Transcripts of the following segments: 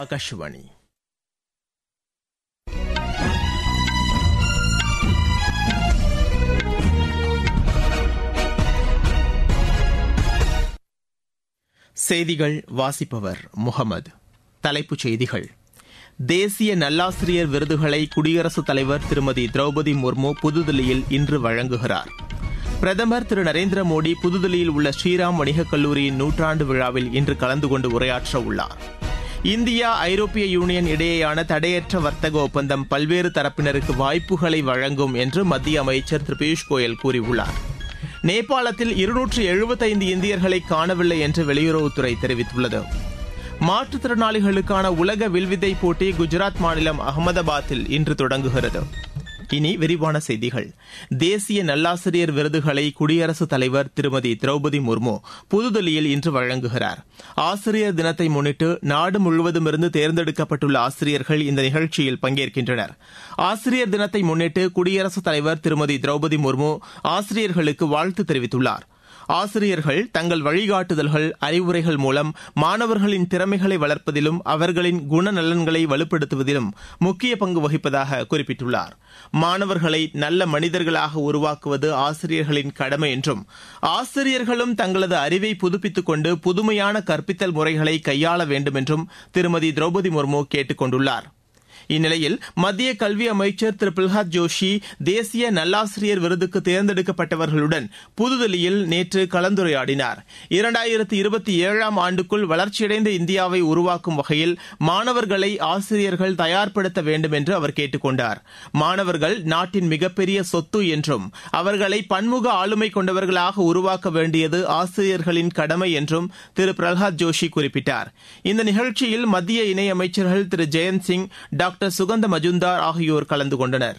ஆகாஷவாணி செய்திகள் வாசிப்பவர் முகமது தலைப்புச் செய்திகள் தேசிய நல்லாசிரியர் விருதுகளை குடியரசுத் தலைவர் திருமதி திரௌபதி முர்மு புதுதில்லியில் இன்று வழங்குகிறார் பிரதமர் திரு நரேந்திர மோடி புதுதில்லியில் உள்ள ஸ்ரீராம் வணிகக் கல்லூரியின் நூற்றாண்டு விழாவில் இன்று கலந்து கொண்டு உரையாற்ற உள்ளார் இந்தியா ஐரோப்பிய யூனியன் இடையேயான தடையற்ற வர்த்தக ஒப்பந்தம் பல்வேறு தரப்பினருக்கு வாய்ப்புகளை வழங்கும் என்று மத்திய அமைச்சர் திரு பியூஷ் கோயல் கூறியுள்ளார் நேபாளத்தில் இருநூற்று எழுபத்தைந்து இந்தியர்களை காணவில்லை என்று வெளியுறவுத்துறை தெரிவித்துள்ளது மாற்றுத்திறனாளிகளுக்கான உலக வில்வித்தை போட்டி குஜராத் மாநிலம் அகமதாபாத்தில் இன்று தொடங்குகிறது இனி விரிவான செய்திகள் தேசிய நல்லாசிரியர் விருதுகளை குடியரசுத் தலைவர் திருமதி திரௌபதி முர்மு புதுதில்லியில் இன்று வழங்குகிறார் ஆசிரியர் தினத்தை முன்னிட்டு நாடு முழுவதுமிருந்து தேர்ந்தெடுக்கப்பட்டுள்ள ஆசிரியர்கள் இந்த நிகழ்ச்சியில் பங்கேற்கின்றனர் ஆசிரியர் தினத்தை முன்னிட்டு குடியரசுத் தலைவர் திருமதி திரௌபதி முர்மு ஆசிரியர்களுக்கு வாழ்த்து தெரிவித்துள்ளார் ஆசிரியர்கள் தங்கள் வழிகாட்டுதல்கள் அறிவுரைகள் மூலம் மாணவர்களின் திறமைகளை வளர்ப்பதிலும் அவர்களின் குணநலன்களை வலுப்படுத்துவதிலும் முக்கிய பங்கு வகிப்பதாக குறிப்பிட்டுள்ளார் மாணவர்களை நல்ல மனிதர்களாக உருவாக்குவது ஆசிரியர்களின் கடமை என்றும் ஆசிரியர்களும் தங்களது அறிவை புதுப்பித்துக் கொண்டு புதுமையான கற்பித்தல் முறைகளை கையாள வேண்டும் என்றும் திருமதி திரௌபதி முர்மு கேட்டுக் கொண்டுள்ளார் இந்நிலையில் மத்திய கல்வி அமைச்சர் திரு பிரல்ஹாத் ஜோஷி தேசிய நல்லாசிரியர் விருதுக்கு தேர்ந்தெடுக்கப்பட்டவர்களுடன் புதுதில்லியில் நேற்று கலந்துரையாடினார் இரண்டாயிரத்தி இருபத்தி ஏழாம் ஆண்டுக்குள் வளர்ச்சியடைந்த இந்தியாவை உருவாக்கும் வகையில் மாணவர்களை ஆசிரியர்கள் தயார்படுத்த வேண்டும் என்று அவர் கேட்டுக் கொண்டார் மாணவர்கள் நாட்டின் மிகப்பெரிய சொத்து என்றும் அவர்களை பன்முக ஆளுமை கொண்டவர்களாக உருவாக்க வேண்டியது ஆசிரியர்களின் கடமை என்றும் திரு பிரல்ஹாத் ஜோஷி குறிப்பிட்டார் இந்த நிகழ்ச்சியில் மத்திய இணையமைச்சர்கள் திரு ஜெயந்த் சிங் டாக்டர் டாக்டர் சுகந்த மஜும்தார் ஆகியோர் கலந்து கொண்டனர்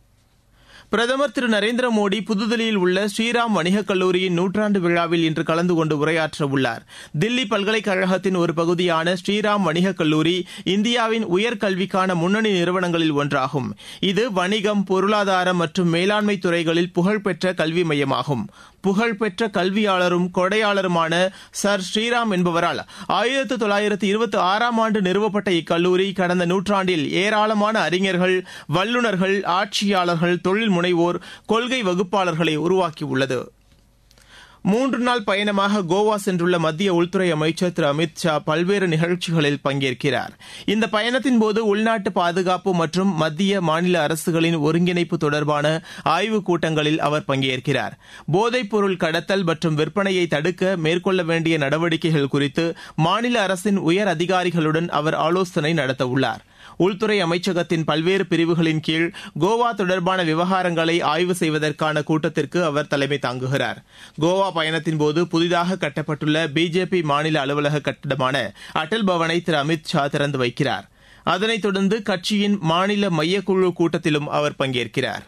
பிரதமர் திரு நரேந்திர மோடி புதுதில்லியில் உள்ள ஸ்ரீராம் வணிகக் கல்லூரியின் நூற்றாண்டு விழாவில் இன்று கலந்து கொண்டு உரையாற்ற உள்ளார் தில்லி பல்கலைக்கழகத்தின் ஒரு பகுதியான ஸ்ரீராம் வணிகக் கல்லூரி இந்தியாவின் உயர்கல்விக்கான முன்னணி நிறுவனங்களில் ஒன்றாகும் இது வணிகம் பொருளாதாரம் மற்றும் மேலாண்மை துறைகளில் புகழ்பெற்ற கல்வி மையமாகும் புகழ்பெற்ற கல்வியாளரும் கொடையாளருமான சர் ஸ்ரீராம் என்பவரால் ஆயிரத்து தொள்ளாயிரத்து இருபத்தி ஆறாம் ஆண்டு நிறுவப்பட்ட இக்கல்லூரி கடந்த நூற்றாண்டில் ஏராளமான அறிஞர்கள் வல்லுநர்கள் ஆட்சியாளர்கள் தொழில் முனைவோர் கொள்கை வகுப்பாளர்களை உருவாக்கியுள்ளது மூன்று நாள் பயணமாக கோவா சென்றுள்ள மத்திய உள்துறை அமைச்சர் திரு அமித் ஷா பல்வேறு நிகழ்ச்சிகளில் பங்கேற்கிறார் இந்த பயணத்தின்போது உள்நாட்டு பாதுகாப்பு மற்றும் மத்திய மாநில அரசுகளின் ஒருங்கிணைப்பு தொடர்பான ஆய்வுக் கூட்டங்களில் அவர் பங்கேற்கிறார் போதைப் பொருள் கடத்தல் மற்றும் விற்பனையை தடுக்க மேற்கொள்ள வேண்டிய நடவடிக்கைகள் குறித்து மாநில அரசின் உயர் அதிகாரிகளுடன் அவர் ஆலோசனை நடத்தவுள்ளார் உள்துறை அமைச்சகத்தின் பல்வேறு பிரிவுகளின் கீழ் கோவா தொடர்பான விவகாரங்களை ஆய்வு செய்வதற்கான கூட்டத்திற்கு அவர் தலைமை தாங்குகிறார் கோவா பயணத்தின்போது புதிதாக கட்டப்பட்டுள்ள பிஜேபி மாநில அலுவலக கட்டிடமான அடல் பவனை திரு அமித் ஷா திறந்து வைக்கிறார் அதனைத் தொடர்ந்து கட்சியின் மாநில மையக்குழு கூட்டத்திலும் அவர் பங்கேற்கிறார்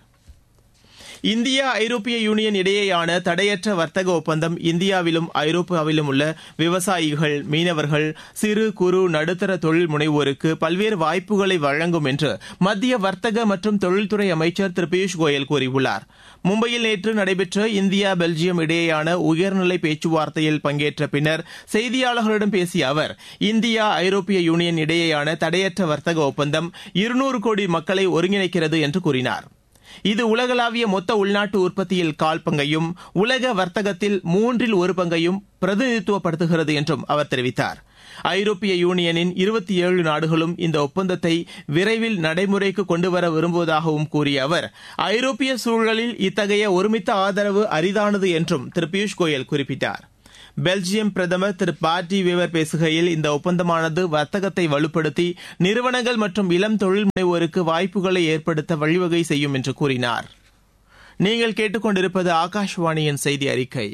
இந்தியா ஐரோப்பிய யூனியன் இடையேயான தடையற்ற வர்த்தக ஒப்பந்தம் இந்தியாவிலும் ஐரோப்பாவிலும் உள்ள விவசாயிகள் மீனவர்கள் சிறு குறு நடுத்தர தொழில் முனைவோருக்கு பல்வேறு வாய்ப்புகளை வழங்கும் என்று மத்திய வர்த்தக மற்றும் தொழில்துறை அமைச்சர் திரு பியூஷ் கோயல் கூறியுள்ளார் மும்பையில் நேற்று நடைபெற்ற இந்தியா பெல்ஜியம் இடையேயான உயர்நிலை பேச்சுவார்த்தையில் பங்கேற்ற பின்னர் செய்தியாளர்களிடம் பேசிய அவர் இந்தியா ஐரோப்பிய யூனியன் இடையேயான தடையற்ற வர்த்தக ஒப்பந்தம் இருநூறு கோடி மக்களை ஒருங்கிணைக்கிறது என்று கூறினார் இது உலகளாவிய மொத்த உள்நாட்டு உற்பத்தியில் கால் பங்கையும் உலக வர்த்தகத்தில் மூன்றில் ஒரு பங்கையும் பிரதிநிதித்துவப்படுத்துகிறது என்றும் அவர் தெரிவித்தார் ஐரோப்பிய யூனியனின் இருபத்தி ஏழு நாடுகளும் இந்த ஒப்பந்தத்தை விரைவில் நடைமுறைக்கு கொண்டுவர விரும்புவதாகவும் கூறிய அவர் ஐரோப்பிய சூழலில் இத்தகைய ஒருமித்த ஆதரவு அரிதானது என்றும் திரு பியூஷ் கோயல் குறிப்பிட்டார் பெல்ஜியம் பிரதமர் திரு பார்டி வேவர் பேசுகையில் இந்த ஒப்பந்தமானது வர்த்தகத்தை வலுப்படுத்தி நிறுவனங்கள் மற்றும் இளம் தொழில் முனைவோருக்கு வாய்ப்புகளை ஏற்படுத்த வழிவகை செய்யும் என்று கூறினார் நீங்கள் கேட்டுக்கொண்டிருப்பது ஆகாஷ்வாணியின் செய்தி அறிக்கை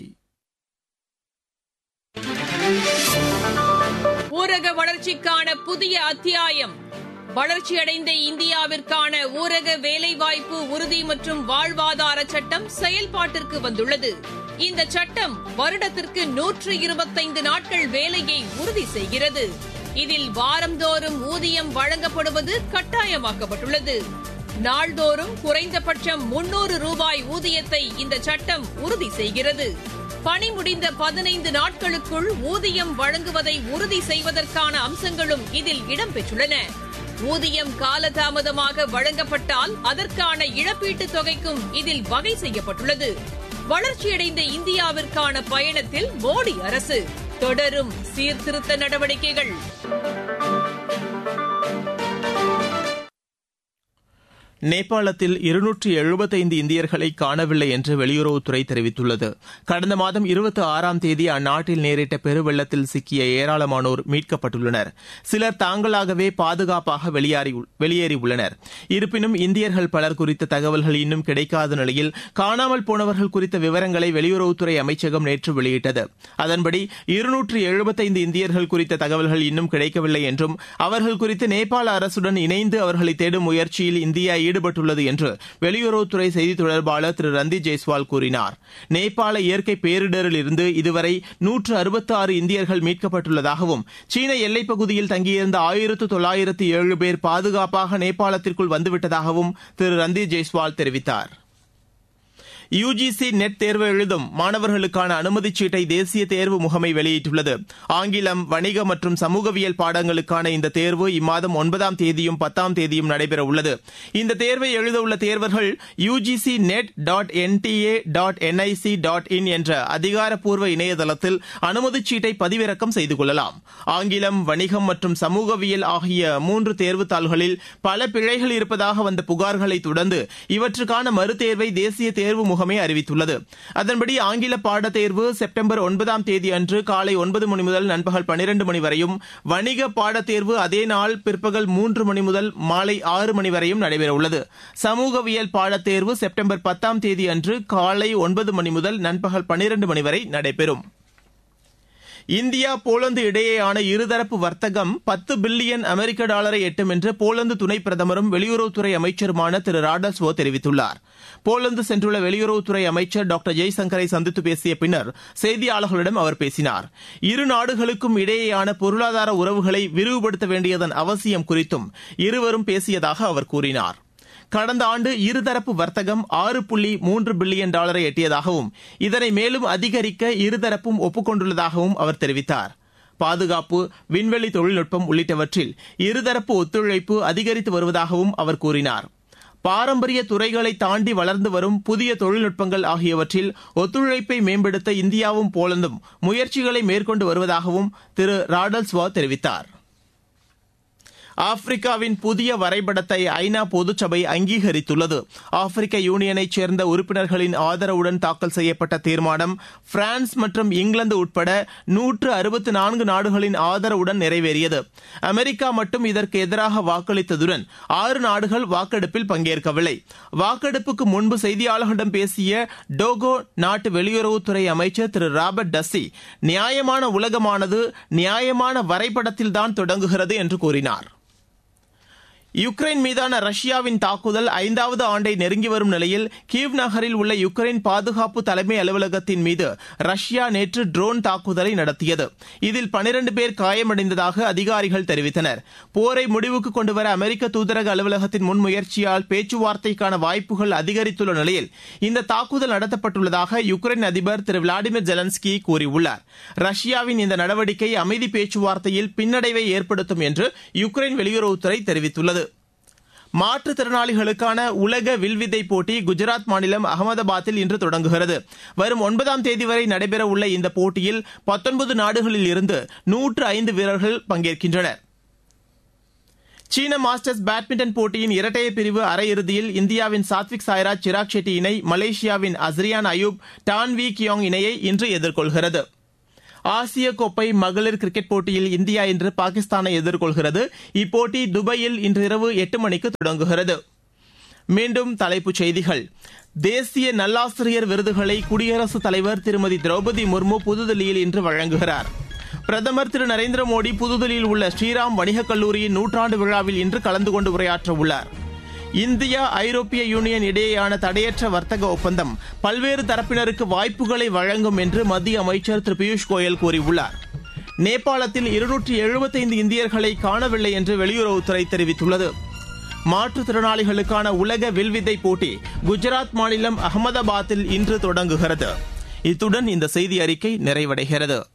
ஊரக வளர்ச்சிக்கான புதிய அத்தியாயம் வளர்ச்சியடைந்த இந்தியாவிற்கான ஊரக வேலைவாய்ப்பு உறுதி மற்றும் வாழ்வாதார சட்டம் செயல்பாட்டிற்கு வந்துள்ளது இந்த சட்டம் வருடத்திற்கு நூற்று இருபத்தைந்து நாட்கள் வேலையை உறுதி செய்கிறது இதில் வாரந்தோறும் ஊதியம் வழங்கப்படுவது கட்டாயமாக்கப்பட்டுள்ளது நாள்தோறும் குறைந்தபட்சம் முன்னூறு ரூபாய் ஊதியத்தை இந்த சட்டம் உறுதி செய்கிறது பணி முடிந்த பதினைந்து நாட்களுக்குள் ஊதியம் வழங்குவதை உறுதி செய்வதற்கான அம்சங்களும் இதில் இடம்பெற்றுள்ளன ஊதியம் காலதாமதமாக வழங்கப்பட்டால் அதற்கான இழப்பீட்டுத் தொகைக்கும் இதில் வகை செய்யப்பட்டுள்ளது வளர்ச்சியடைந்த இந்தியாவிற்கான பயணத்தில் மோடி அரசு தொடரும் சீர்திருத்த நடவடிக்கைகள் நேபாளத்தில் இருநூற்றி எழுபத்தைந்து இந்தியர்களை காணவில்லை என்று வெளியுறவுத்துறை தெரிவித்துள்ளது கடந்த மாதம் இருபத்தி ஆறாம் தேதி அந்நாட்டில் நேரிட்ட பெருவெள்ளத்தில் சிக்கிய ஏராளமானோர் மீட்கப்பட்டுள்ளனர் சிலர் தாங்களாகவே பாதுகாப்பாக வெளியேறியுள்ளனர் இருப்பினும் இந்தியர்கள் பலர் குறித்த தகவல்கள் இன்னும் கிடைக்காத நிலையில் காணாமல் போனவர்கள் குறித்த விவரங்களை வெளியுறவுத்துறை அமைச்சகம் நேற்று வெளியிட்டது அதன்படி இருநூற்று எழுபத்தைந்து இந்தியர்கள் குறித்த தகவல்கள் இன்னும் கிடைக்கவில்லை என்றும் அவர்கள் குறித்து நேபாள அரசுடன் இணைந்து அவர்களை தேடும் முயற்சியில் இந்தியா ஈடுபட்டுள்ளது என்று வெளியுறவுத்துறை செய்தி தொடர்பாளர் திரு ரந்தீப் ஜெய்ஸ்வால் கூறினார் நேபாள இயற்கை பேரிடரில் இருந்து இதுவரை நூற்று அறுபத்தி ஆறு இந்தியர்கள் மீட்கப்பட்டுள்ளதாகவும் சீன எல்லைப் பகுதியில் தங்கியிருந்த ஆயிரத்து தொள்ளாயிரத்து ஏழு பேர் பாதுகாப்பாக நேபாளத்திற்குள் வந்துவிட்டதாகவும் திரு ரந்தீப் ஜெய்ஸ்வால் தெரிவித்தார் யுஜிசி நெட் தேர்வு எழுதும் மாணவர்களுக்கான அனுமதிச் சீட்டை தேசிய தேர்வு முகமை வெளியிட்டுள்ளது ஆங்கிலம் வணிக மற்றும் சமூகவியல் பாடங்களுக்கான இந்த தேர்வு இம்மாதம் ஒன்பதாம் தேதியும் பத்தாம் தேதியும் நடைபெற உள்ளது இந்த தேர்வை எழுதவுள்ள தேர்வர்கள் UGC NET dot NTA dot NIC dot in என்ற அதிகாரப்பூர்வ இணையதளத்தில் அனுமதிச் சீட்டை பதிவிறக்கம் செய்து கொள்ளலாம் ஆங்கிலம் வணிகம் மற்றும் சமூகவியல் ஆகிய மூன்று தேர்வு தாள்களில் பல பிழைகள் இருப்பதாக வந்த புகார்களை தொடர்ந்து இவற்றுக்கான மறுதேர்வை தேசிய தேர்வு முகமை அறிவித்துள்ளது அதன்படி ஆங்கில பாடத் தேர்வு செப்டம்பர் ஒன்பதாம் தேதி அன்று காலை ஒன்பது மணி முதல் நண்பகல் பனிரண்டு மணி வரையும் வணிக பாடத் தேர்வு அதே நாள் பிற்பகல் மூன்று மணி முதல் மாலை ஆறு மணி வரையும் நடைபெறவுள்ளது சமூகவியல் பாடத் தேர்வு செப்டம்பர் பத்தாம் தேதி அன்று காலை ஒன்பது மணி முதல் நண்பகல் பனிரண்டு மணி வரை நடைபெறும் இந்தியா போலந்து இடையேயான இருதரப்பு வர்த்தகம் பத்து பில்லியன் அமெரிக்க டாலரை எட்டும் என்று போலந்து துணை பிரதமரும் வெளியுறவுத்துறை அமைச்சருமான திரு ராடல்ஸ்வோ தெரிவித்துள்ளார் போலந்து சென்றுள்ள வெளியுறவுத்துறை அமைச்சர் டாக்டர் ஜெய்சங்கரை சந்தித்து பேசிய பின்னர் செய்தியாளர்களிடம் அவர் பேசினார் இரு நாடுகளுக்கும் இடையேயான பொருளாதார உறவுகளை விரிவுபடுத்த வேண்டியதன் அவசியம் குறித்தும் இருவரும் பேசியதாக அவர் கூறினார் கடந்த ஆண்டு இருதரப்பு வர்த்தகம் ஆறு புள்ளி மூன்று பில்லியன் டாலரை எட்டியதாகவும் இதனை மேலும் அதிகரிக்க இருதரப்பும் ஒப்புக்கொண்டுள்ளதாகவும் அவர் தெரிவித்தார் பாதுகாப்பு விண்வெளி தொழில்நுட்பம் உள்ளிட்டவற்றில் இருதரப்பு ஒத்துழைப்பு அதிகரித்து வருவதாகவும் அவர் கூறினார் பாரம்பரிய துறைகளை தாண்டி வளர்ந்து வரும் புதிய தொழில்நுட்பங்கள் ஆகியவற்றில் ஒத்துழைப்பை மேம்படுத்த இந்தியாவும் போலந்தும் முயற்சிகளை மேற்கொண்டு வருவதாகவும் திரு ராடல்ஸ்வா தெரிவித்தார் ஆப்பிரிக்காவின் புதிய வரைபடத்தை ஐநா பொதுச்சபை அங்கீகரித்துள்ளது ஆப்பிரிக்க யூனியனைச் சேர்ந்த உறுப்பினர்களின் ஆதரவுடன் தாக்கல் செய்யப்பட்ட தீர்மானம் பிரான்ஸ் மற்றும் இங்கிலாந்து உட்பட நூற்று அறுபத்து நான்கு நாடுகளின் ஆதரவுடன் நிறைவேறியது அமெரிக்கா மட்டும் இதற்கு எதிராக வாக்களித்ததுடன் ஆறு நாடுகள் வாக்கெடுப்பில் பங்கேற்கவில்லை வாக்கெடுப்புக்கு முன்பு செய்தியாளர்களிடம் பேசிய டோகோ நாட்டு வெளியுறவுத்துறை அமைச்சர் திரு ராபர்ட் டஸ்ஸி நியாயமான உலகமானது நியாயமான வரைபடத்தில்தான் தொடங்குகிறது என்று கூறினார் யுக்ரைன் மீதான ரஷ்யாவின் தாக்குதல் ஐந்தாவது ஆண்டை நெருங்கி வரும் நிலையில் கீவ் நகரில் உள்ள யுக்ரைன் பாதுகாப்பு தலைமை அலுவலகத்தின் மீது ரஷ்யா நேற்று ட்ரோன் தாக்குதலை நடத்தியது இதில் பனிரண்டு பேர் காயமடைந்ததாக அதிகாரிகள் தெரிவித்தனர் போரை முடிவுக்கு கொண்டுவர அமெரிக்க தூதரக அலுவலகத்தின் முன்முயற்சியால் பேச்சுவார்த்தைக்கான வாய்ப்புகள் அதிகரித்துள்ள நிலையில் இந்த தாக்குதல் நடத்தப்பட்டுள்ளதாக யுக்ரைன் அதிபர் திரு விளாடிமிர் ஜெலன்ஸ்கி கூறியுள்ளார் ரஷ்யாவின் இந்த நடவடிக்கை அமைதி பேச்சுவார்த்தையில் பின்னடைவை ஏற்படுத்தும் என்று யுக்ரைன் வெளியுறவுத்துறை தெரிவித்துள்ளது மாற்றுத்திறனாளிகளுக்கான உலக வில்வித்தை போட்டி குஜராத் மாநிலம் அகமதாபாத்தில் இன்று தொடங்குகிறது வரும் ஒன்பதாம் தேதி வரை நடைபெறவுள்ள இந்த போட்டியில் பத்தொன்பது நாடுகளில் இருந்து நூற்று ஐந்து வீரர்கள் பங்கேற்கின்றனர் சீன மாஸ்டர்ஸ் பேட்மிண்டன் போட்டியின் இரட்டையர் பிரிவு அரையிறுதியில் இந்தியாவின் சாத்விக் சாய்ராஜ் சிராக் ஷெட்டி இணை மலேசியாவின் அஸ்ரியான் அயூப் டான்வி கியோங் இணையை இன்று எதிர்கொள்கிறது ஆசிய கோப்பை மகளிர் கிரிக்கெட் போட்டியில் இந்தியா இன்று பாகிஸ்தானை எதிர்கொள்கிறது இப்போட்டி துபாயில் இன்று இரவு எட்டு மணிக்கு தொடங்குகிறது மீண்டும் தலைப்புச் செய்திகள் தேசிய நல்லாசிரியர் விருதுகளை குடியரசுத் தலைவர் திருமதி திரௌபதி முர்மு புதுதில்லியில் இன்று வழங்குகிறார் பிரதமர் திரு நரேந்திர மோடி புதுதில்லியில் உள்ள ஸ்ரீராம் வணிகக் கல்லூரியின் நூற்றாண்டு விழாவில் இன்று கலந்து கொண்டு உரையாற்ற உள்ளார் இந்தியா ஐரோப்பிய யூனியன் இடையேயான தடையற்ற வர்த்தக ஒப்பந்தம் பல்வேறு தரப்பினருக்கு வாய்ப்புகளை வழங்கும் என்று மத்திய அமைச்சர் திரு பியூஷ் கோயல் கூறியுள்ளார் நேபாளத்தில் இருநூற்றி எழுபத்தைந்து இந்தியர்களை காணவில்லை என்று வெளியுறவுத்துறை தெரிவித்துள்ளது மாற்றுத்திறனாளிகளுக்கான உலக வில்வித்தை போட்டி குஜராத் மாநிலம் அகமதாபாத்தில் இன்று தொடங்குகிறது இத்துடன் இந்த செய்தி அறிக்கை நிறைவடைகிறது